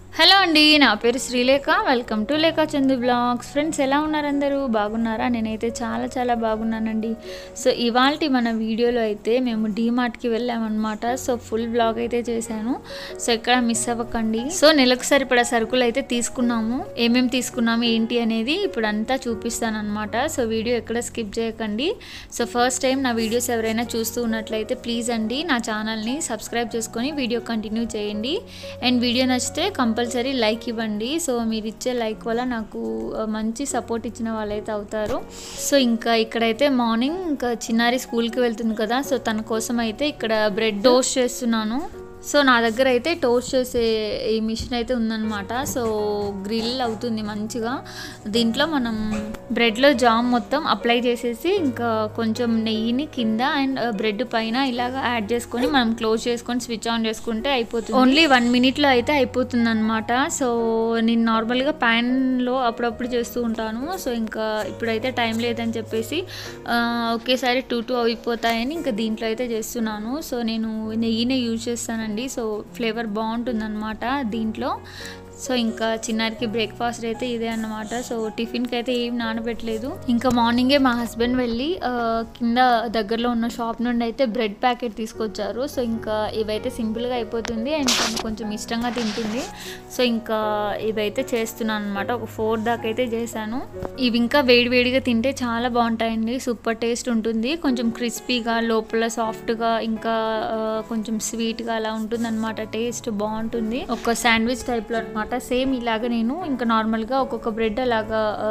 Hello అండి నా పేరు శ్రీలేఖ వెల్కమ్ టు లేఖ చందు బ్లాగ్స్ ఫ్రెండ్స్ ఎలా ఉన్నారు అందరూ బాగున్నారా నేనైతే చాలా చాలా బాగున్నానండి సో ఇవాళ మన వీడియోలో అయితే మేము డీమార్ట్కి వెళ్ళామన్నమాట సో ఫుల్ బ్లాగ్ అయితే చేశాను సో ఎక్కడ మిస్ అవ్వకండి సో నెలకు సరిపడా సరుకులు అయితే తీసుకున్నాము ఏమేమి తీసుకున్నాము ఏంటి అనేది ఇప్పుడు అంతా చూపిస్తాను అనమాట సో వీడియో ఎక్కడ స్కిప్ చేయకండి సో ఫస్ట్ టైం నా వీడియోస్ ఎవరైనా చూస్తూ ఉన్నట్లయితే ప్లీజ్ అండి నా ఛానల్ని సబ్స్క్రైబ్ చేసుకొని వీడియో కంటిన్యూ చేయండి అండ్ వీడియో నచ్చితే కంపల్సరీ లైక్ ఇవ్వండి సో మీరు ఇచ్చే లైక్ వల్ల నాకు ఆ, మంచి సపోర్ట్ ఇచ్చిన వాళ్ళైతే అవుతారు సో ఇంకా ఇక్కడైతే మార్నింగ్ ఇంకా చిన్నారి స్కూల్కి వెళ్తుంది కదా సో తన కోసం అయితే ఇక్కడ బ్రెడ్ టోస్ట్ చేస్తున్నాను సో నా దగ్గర అయితే టోస్ట్ చేసే ఈ మిషన్ అయితే ఉందన్నమాట సో గ్రిల్ అవుతుంది మంచిగా దీంట్లో మనం బ్రెడ్లో జామ్ మొత్తం అప్లై చేసేసి ఇంకా కొంచెం నెయ్యిని కింద అండ్ బ్రెడ్ పైన ఇలాగ యాడ్ చేసుకొని మనం క్లోజ్ చేసుకొని స్విచ్ ఆన్ చేసుకుంటే అయిపోతుంది ఓన్లీ వన్ మినిట్లో అయితే అయిపోతుంది అనమాట సో నేను నార్మల్గా ప్యాన్లో అప్పుడప్పుడు చేస్తూ ఉంటాను సో ఇంకా ఇప్పుడైతే టైం లేదని చెప్పేసి ఆ, ఒకేసారి టూ టూ అయిపోతాయని ఇంకా దీంట్లో అయితే చేస్తున్నాను సో నేను నెయ్యినే యూజ్ చేస్తానండి సో ఫ్లేవర్ బాగుంటుందన్నమాట దీంట్లో సో ఇంకా చిన్నారికి బ్రేక్ఫాస్ట్ అయితే ఇదే అన్నమాట సో టిఫిన్కి అయితే ఏం నానబెట్టలేదు ఇంకా మార్నింగే మా హస్బెండ్ వెళ్ళి ఆ, కింద దగ్గరలో ఉన్న షాప్ నుండి అయితే బ్రెడ్ ప్యాకెట్ తీసుకొచ్చారు సో ఇంకా ఇవైతే సింపుల్గా అయిపోతుంది అండ్ తను కొంచెం ఇష్టంగా తింటుంది సో ఇంకా ఇవైతే చేస్తున్నాను అనమాట ఒక ఫోర్ దాకా అయితే చేశాను ఇవి ఇంకా వేడివేడిగా తింటే చాలా బాగుంటాయండి సూపర్ టేస్ట్ ఉంటుంది కొంచెం క్రిస్పీగా లోపల సాఫ్ట్గా ఇంకా ఆ, కొంచెం స్వీట్గా అలా ఉంటుంది అనమాట టేస్ట్ బాగుంటుంది ఒక శాండ్విచ్ టైప్లో అనమాట సేమ్ ఇలాగ నేను ఇంకా నార్మల్గా ఒక్కొక్క బ్రెడ్ అలాగా ఆ,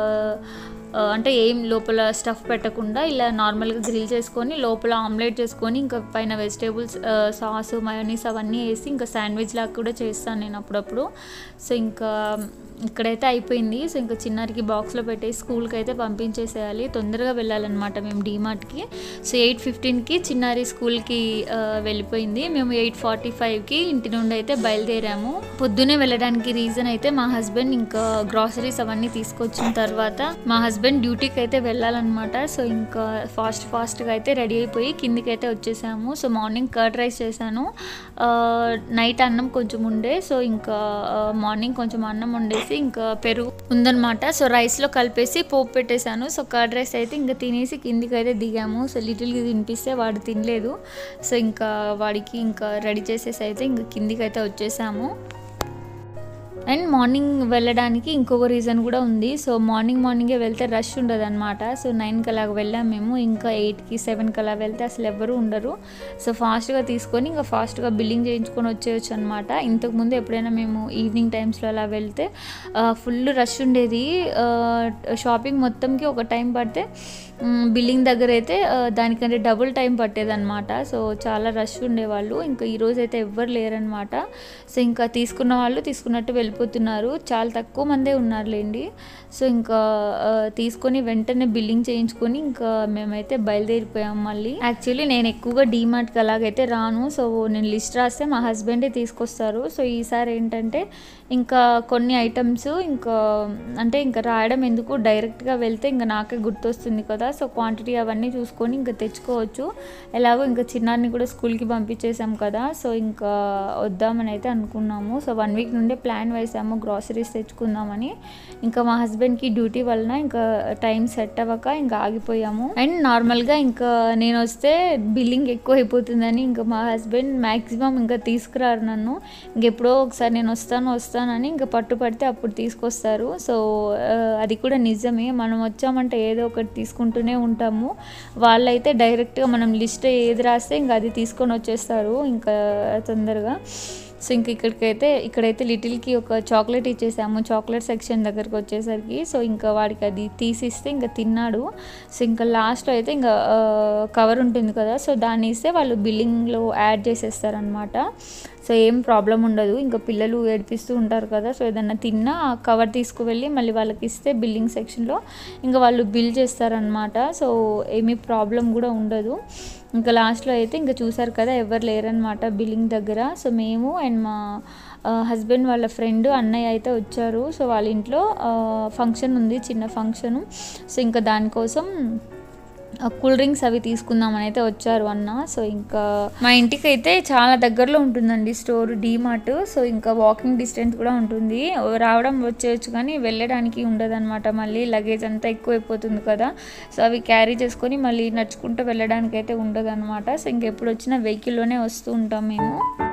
ఆ, అంటే ఏం లోపల స్టఫ్ పెట్టకుండా ఇలా నార్మల్గా గ్రిల్ చేసుకొని లోపల ఆమ్లెట్ చేసుకొని ఇంకా పైన వెజిటేబుల్స్ సాస్ మయోనీస్ అవన్నీ వేసి ఇంకా శాండ్విచ్ లాగా కూడా చేస్తాను నేను అప్పుడప్పుడు సో ఇంకా ఇక్కడైతే అయిపోయింది సో ఇంకా చిన్నారికి బాక్స్లో పెట్టేసి స్కూల్కి అయితే పంపించేసేయాలి తొందరగా వెళ్ళాలన్నమాట మేము డీమార్ట్కి సో ఎయిట్ ఫిఫ్టీన్కి చిన్నారి స్కూల్కి ఆ, వెళ్ళిపోయింది మేము ఎయిట్ ఫార్టీ ఫైవ్కి ఇంటి నుండి అయితే బయలుదేరాము పొద్దునే వెళ్ళడానికి రీజన్ అయితే మా హస్బెండ్ ఇంకా గ్రాసరీస్ అవన్నీ తీసుకొచ్చిన తర్వాత మా హస్బెండ్ డ్యూటీకి అయితే వెళ్ళాలన్నమాట సో ఇంకా ఫాస్ట్ ఫాస్ట్గా అయితే రెడీ అయిపోయి కిందికి అయితే వచ్చేసాము సో మార్నింగ్ కర్డ్ రైస్ చేశాను ఆ, నైట్ అన్నం కొంచెం ఉండే సో ఇంకా ఆ, మార్నింగ్ కొంచెం అన్నం వండేసి ఇంకా పెరుగు ఉందన్నమాట సో రైస్లో కలిపేసి పోపు పెట్టేశాను సో కర్డ్ రైస్ అయితే ఇంకా తినేసి కిందికి అయితే దిగాము సో లిటిల్గా తినిపిస్తే వాడు తినలేదు సో ఇంకా వాడికి ఇంకా రెడీ చేసేసి అయితే ఇంకా కిందికి అయితే వచ్చేసాము అండ్ మార్నింగ్ వెళ్ళడానికి ఇంకొక రీజన్ కూడా ఉంది సో మార్నింగ్ మార్నింగే వెళ్తే రష్ ఉండదు అనమాట సో నైన్కి అలాగ వెళ్ళాం మేము ఇంకా ఎయిట్కి సెవెన్కి అలా వెళ్తే అసలు ఎవరు ఉండరు సో ఫాస్ట్గా తీసుకొని ఇంకా ఫాస్ట్గా బిల్లింగ్ చేయించుకొని వచ్చేయచ్చు అనమాట ఇంతకుముందు ఎప్పుడైనా మేము ఈవినింగ్ టైమ్స్లో అలా వెళ్తే ఫుల్ రష్ ఉండేది షాపింగ్ మొత్తంకి ఒక టైం పడితే బిల్లింగ్ దగ్గర అయితే ఆ, దానికంటే డబుల్ టైం పట్టేదన్నమాట సో చాలా రష్ ఉండేవాళ్ళు ఇంకా ఈరోజు అయితే ఎవ్వరు లేరనమాట సో ఇంకా తీసుకున్న వాళ్ళు తీసుకున్నట్టు వెళ్ళిపోతున్నారు చాలా తక్కువ మందే ఉన్నారులేండి సో ఇంకా ఆ, తీసుకొని వెంటనే బిల్లింగ్ చేయించుకొని ఇంకా మేమైతే బయలుదేరిపోయాం మళ్ళీ యాక్చువల్లీ నేను ఎక్కువగా డీమార్ట్కి అలాగైతే రాను సో నేను లిస్ట్ రాస్తే మా హస్బెండే తీసుకొస్తారు సో ఈసారి ఏంటంటే ఇంకా కొన్ని ఐటమ్స్ ఇంకా అంటే ఇంకా రాయడం ఎందుకు డైరెక్ట్గా వెళ్తే ఇంకా నాకే గుర్తొస్తుంది కదా సో క్వాంటిటీ అవన్నీ చూసుకొని ఇంకా తెచ్చుకోవచ్చు ఎలాగో ఇంకా చిన్నారిని కూడా స్కూల్కి పంపించేసాం కదా సో ఇంకా వద్దామని అయితే అనుకున్నాము సో వన్ వీక్ నుండే ప్లాన్ వేసాము గ్రాసరీస్ తెచ్చుకుందామని ఇంకా మా హస్బెండ్కి డ్యూటీ వలన ఇంకా టైం సెట్ అవ్వక ఇంకా ఆగిపోయాము అండ్ నార్మల్గా ఇంకా నేను వస్తే బిల్లింగ్ ఎక్కువ అయిపోతుందని ఇంకా మా హస్బెండ్ మ్యాక్సిమం ఇంకా తీసుకురారు నన్ను ఇంకెప్పుడో ఒకసారి నేను వస్తాను వస్తానని ఇంకా పట్టుపడితే అప్పుడు తీసుకొస్తారు సో ఆ, అది కూడా నిజమే మనం వచ్చామంటే ఏదో ఒకటి తీసుకుంటూనే ఉంటాము వాళ్ళైతే డైరెక్ట్గా మనం లిస్ట్ ఏది రాస్తే ఇంకా అది తీసుకొని వచ్చేస్తారు ఇంకా తొందరగా సో ఇంక ఇక్కడికైతే ఇక్కడైతే లిటిల్కి ఒక చాక్లెట్ ఇచ్చేసాము చాక్లెట్ సెక్షన్ దగ్గరకు వచ్చేసరికి సో ఇంకా వాడికి అది తీసిస్తే ఇంకా తిన్నాడు సో ఇంకా లాస్ట్లో అయితే ఇంకా కవర్ ఉంటుంది కదా సో దాన్ని ఇస్తే వాళ్ళు బిల్లింగ్లో యాడ్ చేసేస్తారనమాట సో ఏం ప్రాబ్లం ఉండదు ఇంకా పిల్లలు ఏడిపిస్తూ ఉంటారు కదా సో ఏదన్నా తిన్నా ఆ కవర్ తీసుకువెళ్ళి మళ్ళీ వాళ్ళకి ఇస్తే బిల్లింగ్ సెక్షన్లో ఇంకా వాళ్ళు బిల్ చేస్తారనమాట సో ఏమీ ప్రాబ్లం కూడా ఉండదు ఇంకా లాస్ట్లో అయితే ఇంకా చూసారు కదా ఎవరు లేరనమాట బిల్లింగ్ దగ్గర సో మేము అండ్ మా హస్బెండ్ వాళ్ళ ఫ్రెండ్ అన్నయ్య అయితే వచ్చారు సో వాళ్ళ ఇంట్లో ఫంక్షన్ ఉంది చిన్న ఫంక్షను సో ఇంకా దానికోసం కూల్ డ్రింక్స్ అవి తీసుకుందామని అయితే వచ్చారు అన్న సో ఇంకా మా ఇంటికి అయితే చాలా దగ్గరలో ఉంటుందండి స్టోర్ డీమార్ట్ సో ఇంకా వాకింగ్ డిస్టెన్స్ కూడా ఉంటుంది రావడం వచ్చేయచ్చు కానీ వెళ్ళడానికి ఉండదన్నమాట మళ్ళీ లగేజ్ అంతా ఎక్కువైపోతుంది కదా సో అవి క్యారీ చేసుకొని మళ్ళీ నడుచుకుంటూ వెళ్ళడానికి అయితే ఉండదన్నమాట సో ఇంకెప్పుడు వచ్చినా వెహికల్లోనే వస్తూ ఉంటాం మేము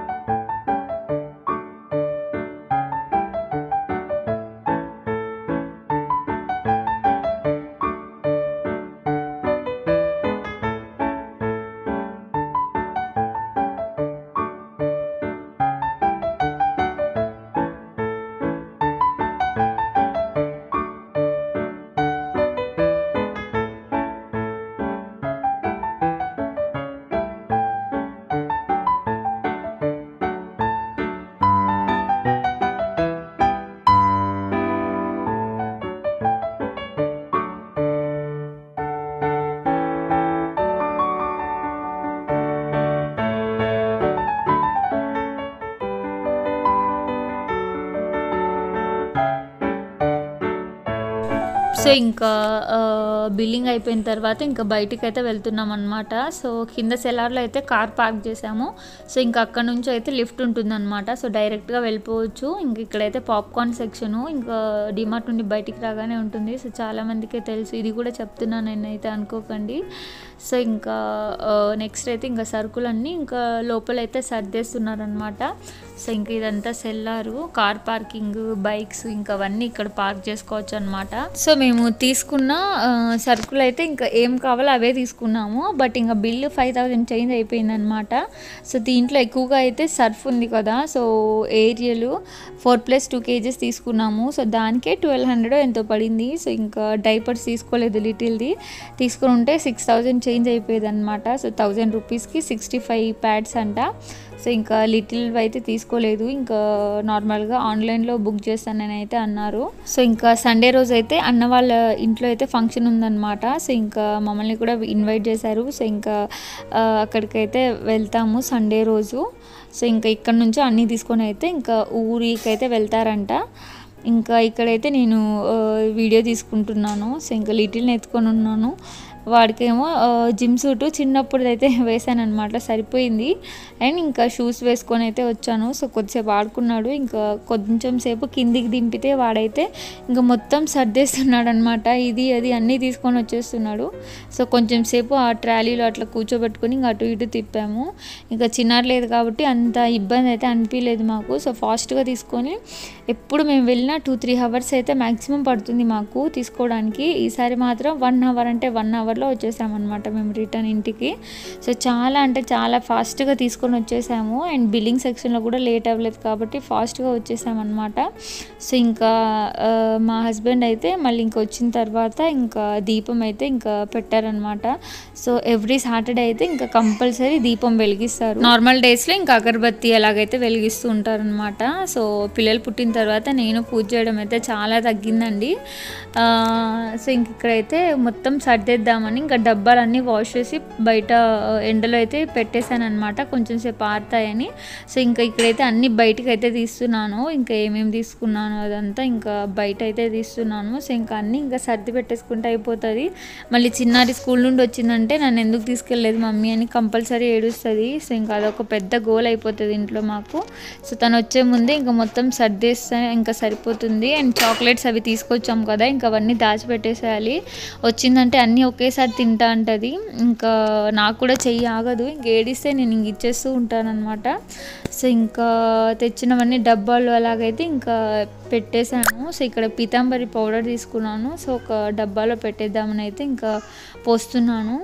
సో ఇంకా బిల్లింగ్ అయిపోయిన తర్వాత ఇంకా బయటికి అయితే వెళ్తున్నాం అనమాట సో కింద సెలార్లో అయితే కార్ పార్క్ చేసాము సో ఇంకా అక్కడ నుంచి అయితే లిఫ్ట్ ఉంటుందన్నమాట సో డైరెక్ట్గా వెళ్ళిపోవచ్చు ఇంక ఇక్కడైతే పాప్కార్న్ సెక్షను ఇంకా డిమార్ట్ నుండి బయటికి రాగానే ఉంటుంది సో చాలామందికే తెలుసు ఇది కూడా చెప్తున్నాను నేనైతే అనుకోకండి సో ఇంకా నెక్స్ట్ అయితే ఇంకా సరుకులన్నీ ఇంకా లోపలైతే సర్దేస్తున్నారనమాట సో ఇంకా ఇదంతా సెల్లారు కార్ పార్కింగ్ బైక్స్ ఇంకా అవన్నీ ఇక్కడ పార్క్ చేసుకోవచ్చు అనమాట సో మేము తీసుకున్న ఆ, సరుకులు అయితే ఇంకా ఏం కావాలో అవే తీసుకున్నాము బట్ ఇంకా బిల్లు ఫైవ్ థౌజండ్ చేంజ్ అయిపోయింది అనమాట సో దీంట్లో ఎక్కువగా అయితే సర్ఫ్ ఉంది కదా so Ariel four plus two KGs తీసుకున్నాము సో దానికే ట్వెల్వ్ హండ్రెడ్ ఎంతో పడింది సో ఇంకా డైపర్స్ తీసుకోలేదు లిటిల్ది తీసుకుని ఉంటే సిక్స్ థౌజండ్ చేంజ్ అయిపోయేది అనమాట సో థౌజండ్ రూపీస్కి సిక్స్టీ ఫైవ్ ప్యాడ్స్ అంట సో ఇంకా లిటిల్ అయితే తీసుకోలేదు ఇంకా నార్మల్గా ఆన్లైన్లో బుక్ చేస్తానని అయితే అన్నారు సో ఇంకా సండే రోజు అయితే అన్న వాళ్ళ ఇంట్లో అయితే ఫంక్షన్ ఉందన్నమాట సో ఇంకా మమ్మల్ని కూడా ఇన్వైట్ చేశారు సో ఇంకా ఆ, అక్కడికైతే వెళ్తాము సండే రోజు సో ఇంకా ఇక్కడ నుంచి అన్నీ తీసుకొని అయితే ఇంకా ఊరికి అయితే వెళ్తారంట ఇంకా ఇక్కడైతే నేను ఆ, వీడియో తీసుకుంటున్నాను సో ఇంకా లిటిల్ని ఎత్తుకొని ఉన్నాను వాడికేమో ఆ, జిమ్ సూట్ చిన్నప్పుడు అయితే వేసాను అనమాట సరిపోయింది అండ్ ఇంకా షూస్ వేసుకొని అయితే వచ్చాను సో కొద్దిసేపు ఆడుకున్నాడు ఇంకా కొంచెం సేపు కిందికి దింపితే వాడైతే ఇంకా మొత్తం సర్దేస్తున్నాడు అనమాట ఇది అది అన్నీ తీసుకొని వచ్చేస్తున్నాడు సో కొంచెం సేపు ఆ ట్రాలీలో అట్లా కూర్చోబెట్టుకొని ఇంకా అటు ఇటు తిప్పాము ఇంకా చిన్నాడు లేదు కాబట్టి అంత ఇబ్బంది అయితే అనిపించలేదు మాకు సో ఫాస్ట్గా తీసుకొని ఎప్పుడు మేము వెళ్ళినా టూ త్రీ అవర్స్ అయితే మ్యాక్సిమం పడుతుంది మాకు తీసుకోవడానికి ఈసారి మాత్రం వన్ అవర్ అంటే వన్ అవర్లో వచ్చేసామన్నమాట మేము రిటర్న్ ఇంటికి సో చాలా అంటే చాలా ఫాస్ట్గా తీసుకొని వచ్చేసాము అండ్ బిల్లింగ్ సెక్షన్లో కూడా లేట్ అవ్వలేదు కాబట్టి ఫాస్ట్గా వచ్చేసామన్నమాట సో ఇంకా ఆ, మా హస్బెండ్ అయితే మళ్ళీ ఇంకా వచ్చిన తర్వాత ఇంకా దీపం అయితే ఇంకా పెట్టారనమాట సో ఎవ్రీ సాటర్డే అయితే ఇంకా కంపల్సరీ దీపం వెలిగిస్తారు నార్మల్ డేస్లో ఇంకా అగరబత్తి అలాగైతే వెలిగిస్తూ ఉంటారనమాట సో పిల్లలు పుట్టిన తర్వాత నేను పూజ చేయడం అయితే చాలా తగ్గిందండి ఆ, సో ఇంక ఇక్కడైతే మొత్తం సర్దేద్దామని ఇంకా డబ్బాలన్నీ వాష్ చేసి బయట ఆ, ఎండలో అయితే పెట్టేశాను అనమాట కొంచెం సేపు ఆరుతాయని సో ఇంకా ఇక్కడైతే అన్ని బయటకు అయితే తీస్తున్నాను ఇంకా ఏమేమి తీసుకున్నాను అదంతా ఇంకా బయట అయితే తీస్తున్నాను సో ఇంకా అన్నీ ఇంకా సర్ది పెట్టేసుకుంటే అయిపోతుంది మళ్ళీ చిన్నారి స్కూల్ నుండి వచ్చిందంటే నన్ను ఎందుకు తీసుకెళ్ళలేదు మమ్మీ అని కంపల్సరీ ఏడుస్తుంది సో ఇంకా అదొక పెద్ద గోల్ అయిపోతుంది ఇంట్లో మాకు సో తను వచ్చే ముందే ఇంకా మొత్తం సర్దేస్తే ఇంకా సరిపోతుంది అండ్ చాక్లెట్స్ అవి తీసుకొచ్చాం కదా ఇంకా అవన్నీ దాచిపెట్టేసేయాలి వచ్చిందంటే అన్నీ ఒకేసారి తింటా అంటది ఇంకా నాకు కూడా చెయ్యి ఆగదు ఇంక ఏడిస్తే నేను ఇంక ఇచ్చేస్తూ ఉంటానన్నమాట సో ఇంకా తెచ్చినవన్నీ డబ్బాలు అలాగైతే ఇంకా పెట్టేశాను సో ఇక్కడ పీతాంబరి పౌడర్ తీసుకున్నాను సో ఒక డబ్బాలో పెట్టేద్దామని అయితే ఇంకా పోస్తున్నాను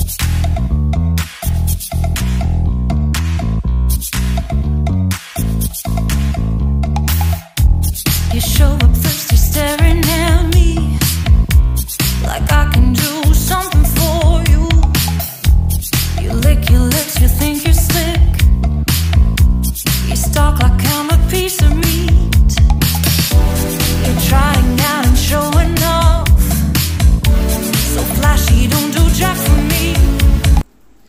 You show up first, you're staring at me like I can do something for you. You lick your lips, you think you're slick. You stalk like I'm a piece of meat. You're trying out and showing off. So flashy, don't do jack for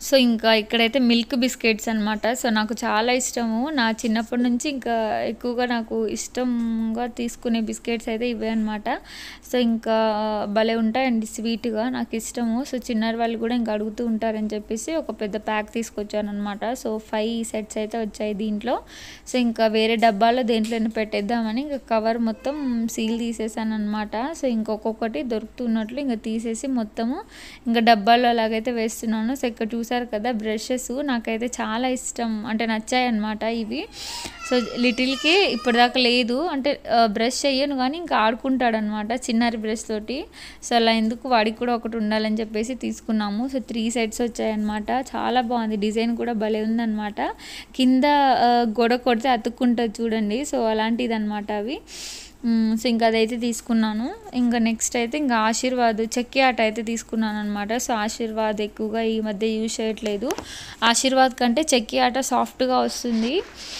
so ఇంకా ఇక్కడైతే milk biscuits అనమాట so నాకు చాలా ఇష్టము నా చిన్నప్పటి నుంచి ఇంకా ఎక్కువగా నాకు ఇష్టంగా తీసుకునే బిస్కెట్స్ అయితే ఇవే అనమాట సో ఇంకా భలే ఉంటాయండి స్వీట్గా నాకు ఇష్టము సో చిన్నారు వాళ్ళు కూడా ఇంకా అడుగుతూ ఉంటారని చెప్పేసి ఒక పెద్ద ప్యాక్ తీసుకొచ్చాను అనమాట సో ఫైవ్ సెట్స్ అయితే వచ్చాయి దీంట్లో సో ఇంకా వేరే డబ్బాలో దేంట్లోనే పెట్టేద్దామని ఇంకా కవర్ మొత్తం సీల్ తీసేసాను అనమాట సో ఇంకొకటి దొరుకుతున్నట్లు ఇంకా తీసేసి మొత్తము ఇంకా డబ్బాలో అలాగైతే వేస్తున్నాను సో ఇక్కడ చూసారు కదా బ్రషెస్ నాకైతే చాలా ఇష్టం అంటే నచ్చాయి అనమాట ఇవి సో లిటిల్కి ఇప్పటిదాకా లేదు అంటే బ్రష్ చెయ్యను కానీ ఇంకా ఆడుకుంటాడు అనమాట చిన్నారి బ్రష్ తోటి సో అలా ఎందుకు వాడికి కూడా ఒకటి ఉండాలని చెప్పేసి తీసుకున్నాము సో త్రీ సెట్స్ వచ్చాయన్నమాట చాలా బాగుంది డిజైన్ కూడా భలే ఉందన్నమాట కింద ఆ, గోడ కొడితే అతుక్కుంటుంది చూడండి సో అలాంటిది అనమాట అవి మ్మ్, సో ఇంకా అదైతే తీసుకున్నాను ఇంకా నెక్స్ట్ అయితే ఇంకా ఆశీర్వాద్ చెక్కి ఆట అయితే తీసుకున్నాను అనమాట సో ఆశీర్వాద్ ఎక్కువగా ఈ మధ్య యూజ్ చేయట్లేదు ఆశీర్వాద్ కంటే చెక్కి ఆట సాఫ్ట్గా వస్తుంది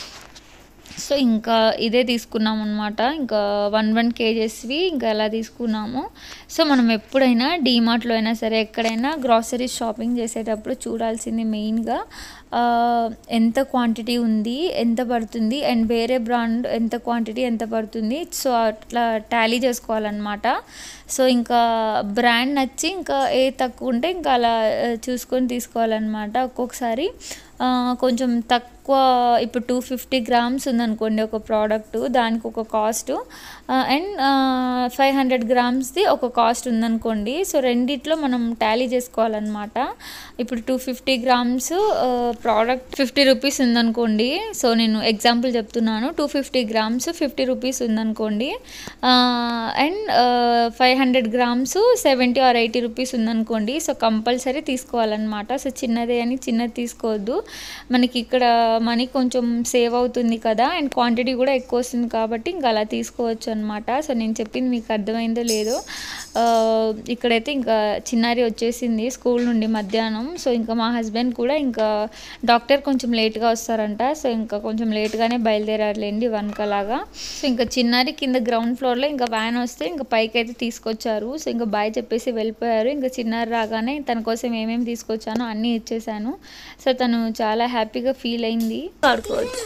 సో ఇంకా ఇదే తీసుకున్నాం అనమాట ఇంకా వన్ వన్ కేజెస్వి ఇంకా ఎలా తీసుకున్నాము సో మనం ఎప్పుడైనా డీమార్ట్లో అయినా సరే ఎక్కడైనా గ్రాసరీ షాపింగ్ చేసేటప్పుడు చూడాల్సింది మెయిన్గా ఆ, ఎంత క్వాంటిటీ ఉంది ఎంత పడుతుంది అండ్ వేరే బ్రాండ్ ఎంత క్వాంటిటీ ఎంత పడుతుంది సో అట్లా టాలీ చేసుకోవాలన్నమాట సో ఇంకా బ్రాండ్ నచ్చి ఇంకా ఏ తక్కువ ఉంటే ఇంకా అలా ఆ, చూసుకొని తీసుకోవాలన్నమాట ఒక్కొక్కసారి ఆ, కొంచెం తక్కువ ఇప్పుడు టూ ఫిఫ్టీ గ్రామ్స్ ఉందనుకోండి ఒక ప్రోడక్ట్ దానికి ఒక కాస్ట్ అండ్ ఫైవ్ హండ్రెడ్ గ్రామ్స్ది ఒక కాస్ట్ ఉందనుకోండి సో రెండిట్లో మనం టాలీ చేసుకోవాలన్నమాట ఇప్పుడు two fifty grams product fifty rupees ఉందనుకోండి సో నేను ఎగ్జాంపుల్ చెప్తున్నాను two fifty grams fifty rupees ఉందనుకోండి and five hundred grams seventy or eighty rupees ఉందనుకోండి సో కంపల్సరీ తీసుకోవాలన్నమాట సో చిన్నదే అని చిన్నది తీసుకోవద్దు మనకి ఇక్కడ మనీ కొంచెం సేవ్ అవుతుంది కదా అండ్ క్వాంటిటీ కూడా ఎక్కువ వస్తుంది కాబట్టి ఇంకా అలా తీసుకోవచ్చు అనమాట సో నేను చెప్పింది మీకు అర్థమైందో లేదో ఆ, ఇక్కడైతే ఇంకా చిన్నారి వచ్చేసింది స్కూల్ నుండి మధ్యాహ్నం సో ఇంకా మా హస్బెండ్ కూడా ఇంకా డాక్టర్ కొంచెం లేట్గా వస్తారంట సో ఇంకా కొంచెం లేట్గానే బయలుదేరారులేండి వన్ కలాగా సో ఇంకా చిన్నారి కింద గ్రౌండ్ ఫ్లోర్లో ఇంకా వ్యాన్ వస్తే ఇంకా పైకి అయితే తీసుకొచ్చారు సో ఇంకా బాయ్ చెప్పేసి వెళ్ళిపోయారు ఇంకా చిన్నారి రాగానే తన కోసం ఏమేమి తీసుకొచ్చానో అన్నీ ఇచ్చేసాను సో తను చాలా హ్యాపీగా ఫీల్ అయింది ఆడుకోవచ్చు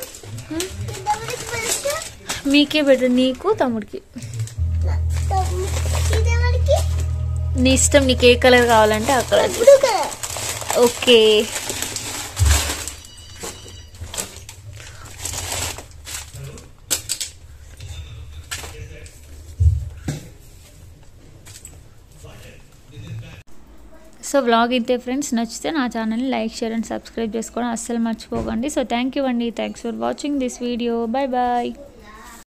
మీకే బెటర్ నీకు తమ్ముడికి ఇదెవరికి నీ ఇష్టం నీకు ఏ కలర్ కావాలంటే ఆ colour blue colour okay so vlog ఇంతే ఫ్రెండ్స్ నచ్చితే నా ఛానల్ని లైక్ షేర్ అండ్ సబ్స్క్రైబ్ చేసుకోవడం అస్సలు మర్చిపోకండి సో థ్యాంక్ యూ అండి thanks for watching this video bye bye